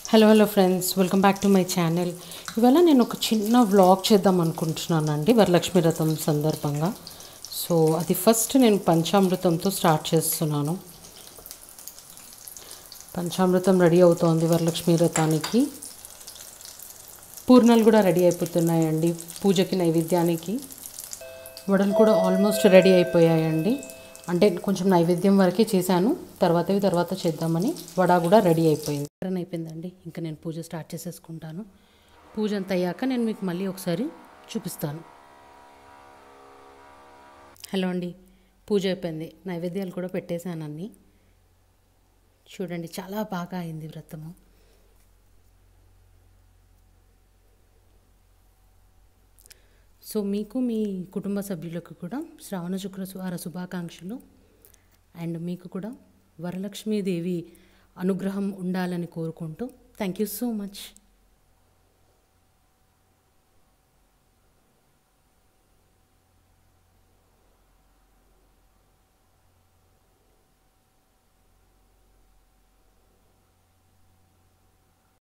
hello hello friends welcome back to my channel ఇవాళ నేను ఒక చిన్న వ్లాగ్ చేద్దాం అనుకుంటున్నానండి వరలక్ష్మి వ్రతం సందర్భంగా సో అది ఫస్ట్ నేను పంచామృతంతో స్టార్ట్ చేస్తున్నాను పంచామృతం రెడీ అవుతోంది వరలక్ష్మి వ్రతానికి పూర్ణాలు కూడా రెడీ అయిపోతున్నాయండి పూజకి నైవేద్యానికి వడలు కూడా ఆల్మోస్ట్ రెడీ అయిపోయాయండి అంటే కొంచెం నైవేద్యం వరకే చేశాను తర్వాతవి తర్వాత చేద్దామని వడ కూడా రెడీ అయిపోయింది రన్ అయిపోయిందండి ఇంకా నేను పూజ స్టార్ట్ చేసేసుకుంటాను పూజ అంత అయ్యాక నేను మీకు మళ్ళీ ఒకసారి చూపిస్తాను హలో అండి పూజ అయిపోయింది నైవేద్యాలు కూడా పెట్టేశాను అన్నీ చూడండి చాలా బాగా అయింది వ్రతము సో మీకు మీ కుటుంబ సభ్యులకు కూడా శ్రావణ శుక్రవార శుభాకాంక్షలు అండ్ మీకు కూడా వరలక్ష్మీదేవి అనుగ్రహం ఉండాలని కోరుకుంటూ థ్యాంక్ యూ సో మచ్